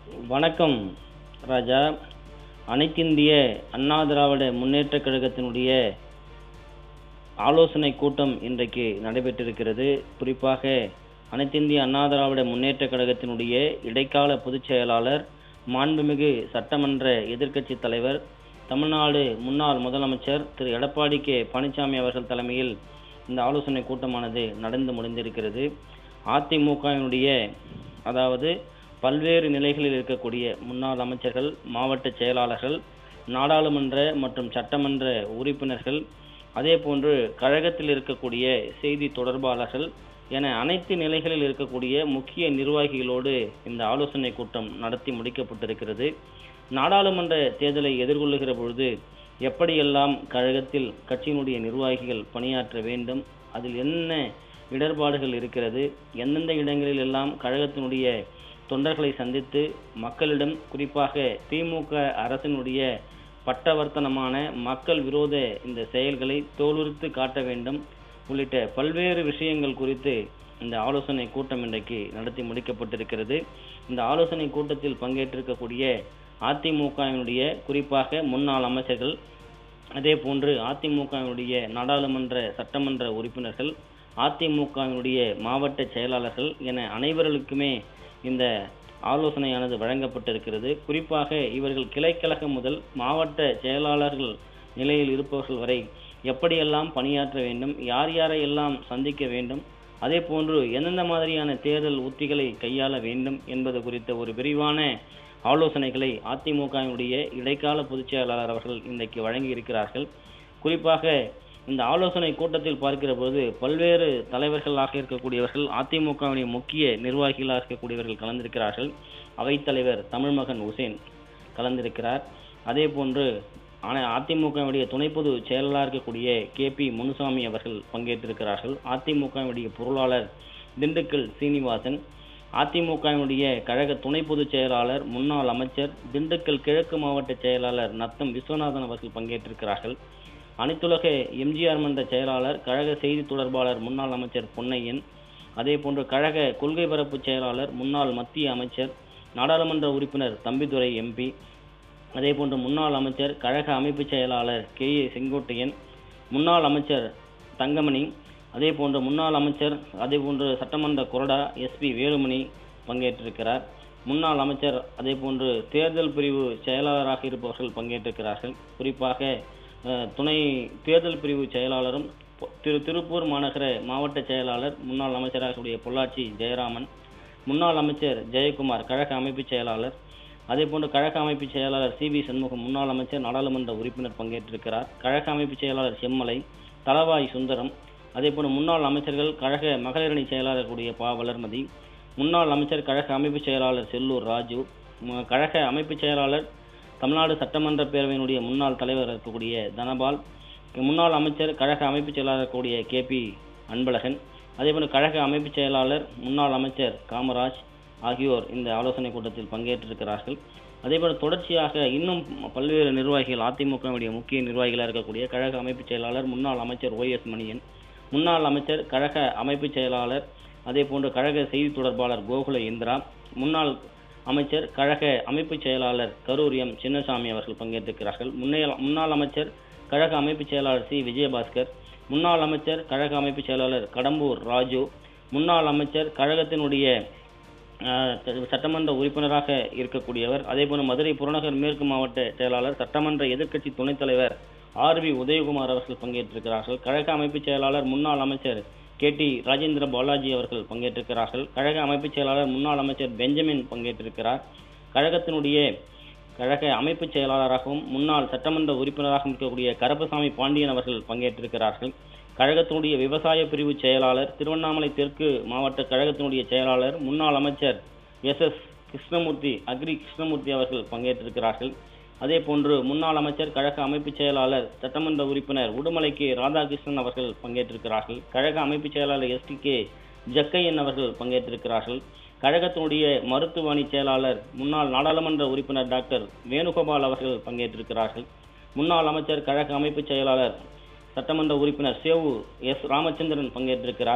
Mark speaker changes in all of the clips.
Speaker 1: வணக்கம் ராஜா அனைத்திந்திய அண்ணா திராவிட முன்னேற்றக் கழகத்தினுடைய ஆலோசனை கூட்டம் இன்றைக்கு நடைபெற்றிருக்கிறது குறிப்பாக அனைத்திந்திய அண்ணா திராவிட முன்னேற்றக் கழகத்தினுடைய இடைக்கால பொதுச் செயலாளர் மாண்புமிகு சட்டமன்ற எதிர்க்கட்சி தலைவர் தமிழ்நாடு முன்னாள் முதலமைச்சர் திரு எடப்பாடி கே பழனிசாமி அவர்கள் தலைமையில் இந்த ஆலோசனை கூட்டமானது நடந்து முடிந்திருக்கிறது அதிமுகவினுடைய அதாவது பல்வேறு நிலைகளில் இருக்கக்கூடிய முன்னாள் அமைச்சர்கள் மாவட்ட செயலாளர்கள் நாடாளுமன்ற மற்றும் சட்டமன்ற உறுப்பினர்கள் அதே போன்று கழகத்தில் இருக்கக்கூடிய செய்தி தொடர்பாளர்கள் என அனைத்து நிலைகளில் இருக்கக்கூடிய முக்கிய நிர்வாகிகளோடு இந்த ஆலோசனை கூட்டம் நடத்தி முடிக்கப்பட்டிருக்கிறது நாடாளுமன்ற தேர்தலை எதிர்கொள்ளுகிற பொழுது எப்படியெல்லாம் கழகத்தில் கட்சியினுடைய நிர்வாகிகள் பணியாற்ற வேண்டும் அதில் என்ன இடர்பாடுகள் இருக்கிறது எந்தெந்த இடங்களில் எல்லாம் கழகத்தினுடைய தொண்டர்களை சந்தித்து மக்களிடம் குறிப்பாக திமுக அரசினுடைய பட்டவர்த்தனமான மக்கள் விரோத இந்த செயல்களை தோலுரித்து காட்ட வேண்டும் உள்ளிட்ட பல்வேறு விஷயங்கள் குறித்து இந்த ஆலோசனை கூட்டம் இன்றைக்கு நடத்தி முடிக்கப்பட்டிருக்கிறது இந்த ஆலோசனை கூட்டத்தில் பங்கேற்றிருக்கக்கூடிய அதிமுகவினுடைய குறிப்பாக முன்னாள் அமைச்சர்கள் அதே போன்று அதிமுகவினுடைய நாடாளுமன்ற சட்டமன்ற உறுப்பினர்கள் அதிமுகவினுடைய மாவட்ட செயலாளர்கள் என அனைவர்களுக்குமே இந்த ஆலோசனையானது வழங்கப்பட்டிருக்கிறது குறிப்பாக இவர்கள் கிளைக்கழகம் முதல் மாவட்ட செயலாளர்கள் நிலையில் இருப்பவர்கள் வரை எப்படியெல்லாம் பணியாற்ற வேண்டும் யார் யாரை எல்லாம் சந்திக்க வேண்டும் அதே போன்று எந்தெந்த மாதிரியான தேர்தல் உத்திகளை கையாள வேண்டும் என்பது குறித்த ஒரு விரிவான ஆலோசனைகளை அதிமுகவினுடைய இடைக்கால பொதுச் செயலாளர் அவர்கள் இன்றைக்கு வழங்கி இருக்கிறார்கள் குறிப்பாக இந்த ஆலோசனை கூட்டத்தில் பார்க்கிற போது பல்வேறு தலைவர்களாக இருக்கக்கூடியவர்கள் அதிமுகவினுடைய முக்கிய நிர்வாகிகளாக இருக்கக்கூடியவர்கள் கலந்திருக்கிறார்கள் அவைத்தலைவர் தமிழ்மகன் உசேன் கலந்திருக்கிறார் அதே போன்று அதிமுகவுடைய துணை பொது செயலாளர் இருக்கக்கூடிய கே பி முனுசாமி அவர்கள் பங்கேற்றிருக்கிறார்கள் அதிமுகவுடைய பொருளாளர் திண்டுக்கல் சீனிவாசன் அதிமுகவினுடைய கழக துணை பொதுச் செயலாளர் முன்னாள் அமைச்சர் திண்டுக்கல் கிழக்கு மாவட்ட செயலாளர் நத்தம் விஸ்வநாதன் அவர்கள் பங்கேற்றிருக்கிறார்கள் அனைத்துலக எம்ஜிஆர் மன்ற செயலாளர் கழக செய்தி தொடர்பாளர் முன்னாள் அமைச்சர் பொன்னையன் அதே போன்று கழக கொள்கை பரப்பு செயலாளர் முன்னாள் மத்திய அமைச்சர் நாடாளுமன்ற உறுப்பினர் தம்பிதுரை எம்பி அதே போன்று முன்னாள் அமைச்சர் கழக அமைப்பு செயலாளர் கே ஏ செங்கோட்டையன் முன்னாள் அமைச்சர் தங்கமணி அதே போன்று முன்னாள் அமைச்சர் அதே போன்று சட்டமன்ற கொறடா எஸ்பி வேலுமணி பங்கேற்றிருக்கிறார் முன்னாள் அமைச்சர் அதே போன்று தேர்தல் பிரிவு செயலாளராக இருப்பவர்கள் பங்கேற்றிருக்கிறார்கள் குறிப்பாக துணை தேர்தல் பிரிவு செயலாளரும் திரு திருப்பூர் மாநகர மாவட்ட செயலாளர் முன்னாள் அமைச்சராக பொள்ளாச்சி ஜெயராமன் முன்னாள் அமைச்சர் ஜெயக்குமார் கழக அமைப்பு செயலாளர் அதே போன்று கழக அமைப்பு செயலாளர் சி பி சண்முகம் முன்னாள் அமைச்சர் நாடாளுமன்ற உறுப்பினர் பங்கேற்றிருக்கிறார் கழக அமைப்பு செயலாளர் செம்மலை தளவாய் சுந்தரம் அதே போன்று முன்னாள் அமைச்சர்கள் கழக மகளிரணி செயலாளர் கூடிய பா வளர்மதி முன்னாள் அமைச்சர் கழக அமைப்பு செயலாளர் செல்லூர் ராஜு கழக அமைப்பு செயலாளர் தமிழ்நாடு சட்டமன்ற பேரவையினுடைய முன்னாள் தலைவர் இருக்கக்கூடிய தனபால் முன்னாள் அமைச்சர் கழக அமைப்பு செயலாளர் இருக்கக்கூடிய கே பி அன்பழகன் அதேபோல கழக அமைப்பு செயலாளர் முன்னாள் அமைச்சர் காமராஜ் ஆகியோர் இந்த ஆலோசனை கூட்டத்தில் பங்கேற்றிருக்கிறார்கள் அதேபோல தொடர்ச்சியாக இன்னும் பல்வேறு நிர்வாகிகள் அதிமுகவுடைய முக்கிய நிர்வாகிகளாக இருக்கக்கூடிய கழக அமைப்பு செயலாளர் முன்னாள் அமைச்சர் ஓ எஸ் மணியன் முன்னாள் அமைச்சர் கழக அமைப்பு செயலாளர் அதே போன்று கழக செய்தி தொடர்பாளர் கோகுல இந்திரா முன்னாள் அமைச்சர் கழக அமைப்பு செயலாளர் கரூர் எம் சின்னசாமி அவர்கள் பங்கேற்றிருக்கிறார்கள் முன்னாள் அமைச்சர் கழக அமைப்பு செயலாளர் சி விஜயபாஸ்கர் முன்னாள் அமைச்சர் கழக அமைப்பு செயலாளர் கடம்பூர் ராஜு முன்னாள் அமைச்சர் கழகத்தினுடைய சட்டமன்ற உறுப்பினராக இருக்கக்கூடியவர் அதே போல மதுரை புறநகர் மேற்கு மாவட்ட செயலாளர் சட்டமன்ற எதிர்க்கட்சி துணைத் தலைவர் ஆர் வி உதயகுமார் அவர்கள் பங்கேற்றிருக்கிறார்கள் கழக அமைப்பு செயலாளர் முன்னாள் அமைச்சர் கே டி ராஜேந்திர பாலாஜி அவர்கள் பங்கேற்றிருக்கிறார்கள் கழக அமைப்பு செயலாளர் முன்னாள் அமைச்சர் பெஞ்சமின் பங்கேற்றிருக்கிறார் கழகத்தினுடைய கழக அமைப்பு செயலாளராகவும் முன்னாள் சட்டமன்ற உறுப்பினராகவும் இருக்கக்கூடிய கருப்பசாமி பாண்டியன் அவர்கள் பங்கேற்றிருக்கிறார்கள் கழகத்தினுடைய விவசாய பிரிவு செயலாளர் திருவண்ணாமலை தெற்கு மாவட்ட கழகத்தினுடைய செயலாளர் முன்னாள் அமைச்சர் எஸ் எஸ் கிருஷ்ணமூர்த்தி அக்ரி கிருஷ்ணமூர்த்தி அவர்கள் பங்கேற்றிருக்கிறார்கள் அதே போன்று முன்னாள் அமைச்சர் கழக அமைப்பு செயலாளர் சட்டமன்ற உறுப்பினர் உடுமலை கே ராதாகிருஷ்ணன் அவர்கள் பங்கேற்றிருக்கிறார்கள் கழக அமைப்பு செயலாளர் எஸ் டி கே ஜக்கையன் அவர்கள் பங்கேற்றிருக்கிறார்கள் கழகத்தினுடைய மருத்துவ அணி செயலாளர் முன்னாள் நாடாளுமன்ற உறுப்பினர் டாக்டர் வேணுகோபால் அவர்கள் பங்கேற்றிருக்கிறார்கள் முன்னாள் அமைச்சர் கழக அமைப்பு செயலாளர் சட்டமன்ற உறுப்பினர் சேவு எஸ் ராமச்சந்திரன் பங்கேற்றிருக்கிறார்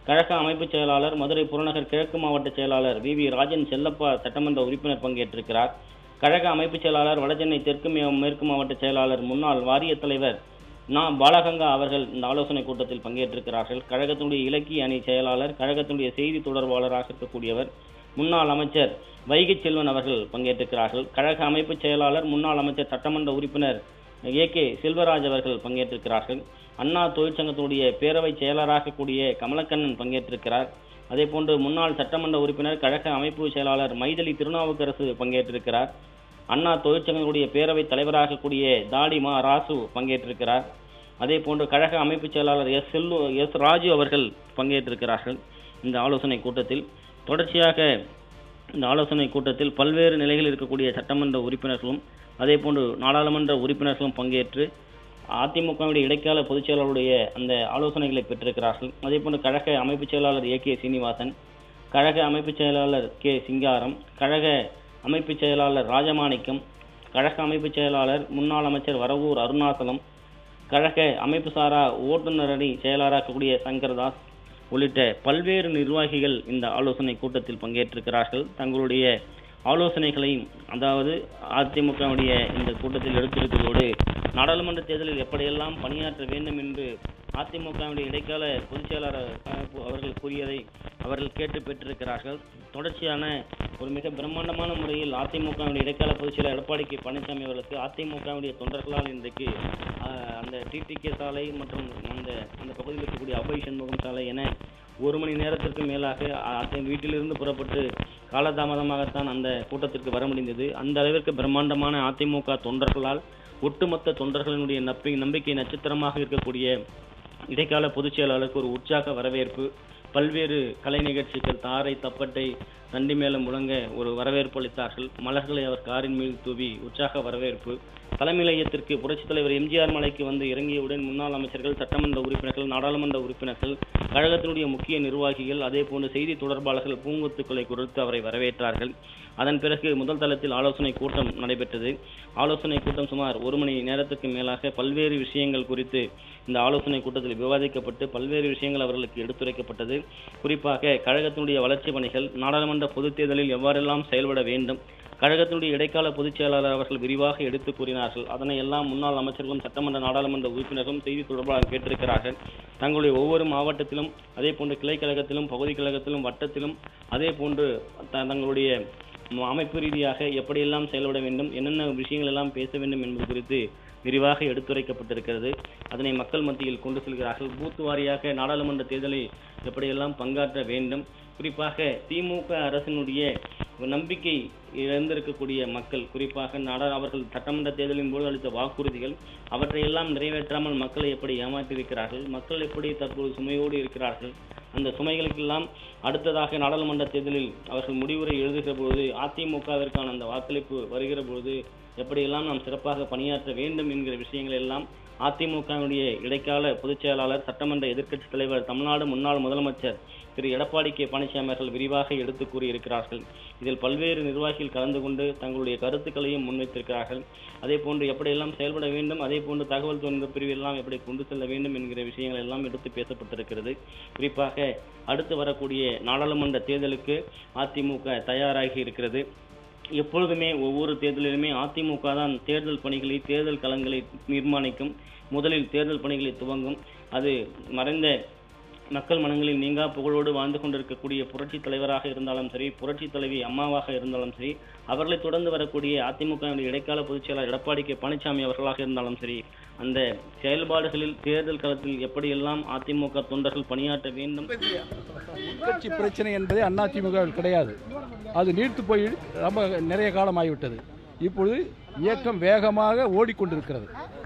Speaker 1: கழக அமைப்புச் செயலாளர் மதுரை புறநகர் கிழக்கு மாவட்ட செயலாளர் வி வி ராஜன் செல்லப்பா சட்டமன்ற உறுப்பினர் பங்கேற்றிருக்கிறார் கழக அமைப்புச் செயலாளர் வடசென்னை தெற்கு மே- மேற்கு மாவட்ட செயலாளர் முன்னாள் வாரிய தலைவர் நா பாலகங்கா அவர்கள் இந்த ஆலோசனை கூட்டத்தில் பங்கேற்றிருக்கிறார்கள் கழகத்தினுடைய இலக்கிய அணி செயலாளர் கழகத்தினுடைய செய்தி தொடர்பாளராக இருக்கக்கூடியவர் முன்னாள் அமைச்சர் வைகை செல்வன் அவர்கள் பங்கேற்றிருக்கிறார்கள் கழக அமைப்புச் செயலாளர் முன்னாள் அமைச்சர் சட்டமன்ற உறுப்பினர் ஏ கே செல்வராஜ் அவர்கள் பங்கேற்றிருக்கிறார்கள் அண்ணா தொழிற்சங்கத்தினுடைய பேரவை செயலராக கூடிய கமலக்கண்ணன் பங்கேற்றிருக்கிறார் அதே போன்று முன்னாள் சட்டமன்ற உறுப்பினர் கழக அமைப்பு செயலாளர் மைதலி திருநாவுக்கரசு பங்கேற்றிருக்கிறார் அண்ணா தொழிற்சங்கங்களுடைய பேரவை தலைவராக கூடிய தாடி மா ராசு பங்கேற்றிருக்கிறார் அதே போன்று கழக அமைப்பு செயலாளர் எஸ் செல்லு எஸ் ராஜு அவர்கள் பங்கேற்றிருக்கிறார்கள் இந்த ஆலோசனை கூட்டத்தில் தொடர்ச்சியாக இந்த ஆலோசனை கூட்டத்தில் பல்வேறு நிலைகளில் இருக்கக்கூடிய சட்டமன்ற உறுப்பினர்களும் அதே போன்று நாடாளுமன்ற உறுப்பினர்களும் பங்கேற்று அதிமுகவுடைய இடைக்கால பொதுச் செயலாளருடைய அந்த ஆலோசனைகளை பெற்றிருக்கிறார்கள் அதே போன்று கழக அமைப்புச் செயலாளர் ஏ கே சீனிவாசன் கழக அமைப்புச் செயலாளர் கே சிங்காரம் கழக அமைப்புச் செயலாளர் ராஜமாணிக்கம் கழக அமைப்புச் செயலாளர் முன்னாள் அமைச்சர் வரவூர் அருணாசலம் கழக அமைப்பு சாரா ஓட்டுநர் அணி செயலாளராகக்கூடிய சங்கர்தாஸ் உள்ளிட்ட பல்வேறு நிர்வாகிகள் இந்த ஆலோசனை கூட்டத்தில் பங்கேற்றிருக்கிறார்கள் தங்களுடைய ஆலோசனைகளையும் அதாவது அதிமுகவுடைய இந்த கூட்டத்தில் எடுத்திருப்பதோடு நாடாளுமன்ற தேர்தலில் எப்படியெல்லாம் பணியாற்ற வேண்டும் என்று அதிமுகவுடைய இடைக்கால பொதுச் செயலாளர் அஹ், அவர்கள் கூறியதை அவர்கள் கேட்டு பெற்றிருக்கிறார்கள் தொடர்ச்சியான ஒரு மிக பிரம்மாண்டமான முறையில் அதிமுகவுடைய இடைக்கால பொதுச் செயலர் எடப்பாடி கே பழனிசாமி அவர்களுக்கு அதிமுகவுடைய தொண்டர்களால் இன்றைக்கு அஹ், அந்த டிடிகே சாலை மற்றும் அந்த அந்த பகுதியில் இருக்கக்கூடிய அபய் சண்முகம் சாலை என ஒரு மணி நேரத்திற்கு மேலாக அ- அத்தை வீட்டிலிருந்து புறப்பட்டு காலதாமதமாகத்தான் அந்த கூட்டத்திற்கு வர முடிந்தது அந்த அளவிற்கு பிரம்மாண்டமான அதிமுக தொண்டர்களால் ஒட்டுமொத்த தொண்டர்களினுடைய நப்பி நம்பிக்கை நட்சத்திரமாக இருக்கக்கூடிய இடைக்கால பொதுச் செயலாளருக்கு ஒரு உற்சாக வரவேற்பு பல்வேறு கலை நிகழ்ச்சிகள் தாரை தப்பட்டை தண்டி மேளம் முழங்க ஒரு வரவேற்பு அளித்தார்கள் மலர்களை அவர் காரின் மீது தூவி உற்சாக வரவேற்பு தலைமை நிலையத்திற்கு புரட்சித் தலைவர் எம்ஜிஆர் மலைக்கு வந்து இறங்கியவுடன் முன்னாள் அமைச்சர்கள் சட்டமன்ற உறுப்பினர்கள் நாடாளுமன்ற உறுப்பினர்கள் கழகத்தினுடைய முக்கிய நிர்வாகிகள் அதே போன்று செய்தி தொடர்பாளர்கள் பூங்கொத்துக்களை கொடுத்து அவரை வரவேற்றார்கள் அதன் பிறகு முதல் தளத்தில் ஆலோசனை கூட்டம் நடைபெற்றது ஆலோசனை கூட்டம் சுமார் ஒரு மணி நேரத்துக்கு மேலாக பல்வேறு விஷயங்கள் குறித்து இந்த ஆலோசனை கூட்டத்தில் விவாதிக்கப்பட்டு பல்வேறு விஷயங்கள் அவர்களுக்கு எடுத்துரைக்கப்பட்டது குறிப்பாக கழகத்தினுடைய வளர்ச்சி பணிகள் நாடாளுமன்ற பொதுத் தேர்தலில் எவ்வாறெல்லாம் செயல்பட வேண்டும் கழகத்தினுடைய இடைக்கால பொதுச் செயலாளர் அவர்கள் விரிவாக எடுத்து கூறினார்கள் அதனை எல்லாம் முன்னாள் அமைச்சர்களும் சட்டமன்ற நாடாளுமன்ற உறுப்பினர்களும் செய்தி தொடர்பாளர் கேட்டிருக்கிறார்கள் தங்களுடைய ஒவ்வொரு மாவட்டத்திலும் அதே போன்று கிளை கழகத்திலும் பகுதி கழகத்திலும் வட்டத்திலும் அதே போன்று த- தங்களுடைய ம- அமைப்பு ரீதியாக எப்படியெல்லாம் செயல்பட வேண்டும் என்னென்ன விஷயங்கள் எல்லாம் பேச வேண்டும் என்பது குறித்து விரிவாக எடுத்துரைக்கப்பட்டிருக்கிறது அதனை மக்கள் மத்தியில் கொண்டு செல்கிறார்கள் பூத் வாரியாக நாடாளுமன்ற தேர்தலில் எப்படியெல்லாம் பங்காற்ற வேண்டும் குறிப்பாக திமுக அரசினுடைய நம்பிக்கை இழந்திருக்கக்கூடிய மக்கள் குறிப்பாக நாடா அவர்கள் சட்டமன்ற தேர்தலின் போது அளித்த வாக்குறுதிகள் அவற்றையெல்லாம் நிறைவேற்றாமல் மக்களை எப்படி ஏமாற்றியிருக்கிறார்கள் மக்கள் எப்படி தற்போது சுமையோடு இருக்கிறார்கள் அந்த சுமைகளுக்கெல்லாம் அடுத்ததாக நாடாளுமன்ற தேர்தலில் அவர்கள் முடிவுரை எழுதுகிற பொழுது அதிமுகவிற்கான அந்த வாக்களிப்பு வருகிற பொழுது எப்படியெல்லாம் நாம் சிறப்பாக பணியாற்ற வேண்டும் என்கிற விஷயங்கள் எல்லாம் அதிமுகவுடைய இடைக்கால பொதுச் செயலாளர் சட்டமன்ற எதிர்க்கட்சித் தலைவர் தமிழ்நாடு முன்னாள் முதலமைச்சர் திரு எடப்பாடி கே பழனிசாமி அவர்கள் விரிவாக எடுத்து கூறியிருக்கிறார்கள் இதில் பல்வேறு நிர்வாகிகள் கலந்து கொண்டு தங்களுடைய கருத்துக்களையும் முன்வைத்திருக்கிறார்கள் அதே போன்று எப்படியெல்லாம் செயல்பட வேண்டும் அதே போன்று தகவல் தொழில்நுட்ப பிரிவெல்லாம் எப்படி கொண்டு செல்ல வேண்டும் என்கிற விஷயங்கள் எல்லாம் எடுத்து பேசப்பட்டிருக்கிறது குறிப்பாக அடுத்து வரக்கூடிய நாடாளுமன்ற தேர்தலுக்கு அதிமுக தயாராகி இருக்கிறது எப்பொழுதுமே ஒவ்வொரு தேர்தலிலுமே அதிமுக தான் தேர்தல் பணிகளை தேர்தல் களங்களை நிர்மாணிக்கும் முதலில் தேர்தல் பணிகளை துவங்கும் அது மறைந்த மக்கள் மனங்களில் நீங்கா புகழோடு வாழ்ந்து கொண்டிருக்கக்கூடிய புரட்சி தலைவராக இருந்தாலும் சரி புரட்சி தலைவி அம்மாவாக இருந்தாலும் சரி அவர்களை தொடர்ந்து வரக்கூடிய அதிமுக இடைக்கால பொதுச் செயலாளர் எடப்பாடி கே பழனிசாமி அவர்களாக இருந்தாலும் சரி அந்த செயல்பாடுகளில் தேர்தல் களத்தில் எப்படியெல்லாம் அதிமுக தொண்டர்கள் பணியாற்ற வேண்டும்
Speaker 2: உட்கட்சி பிரச்சனை என்பது அதிமுகவில் கிடையாது அது நீர்த்து போய் ரொம்ப நிறைய காலம் ஆகிவிட்டது இப்பொழுது இயக்கம் வேகமாக ஓடிக்கொண்டிருக்கிறது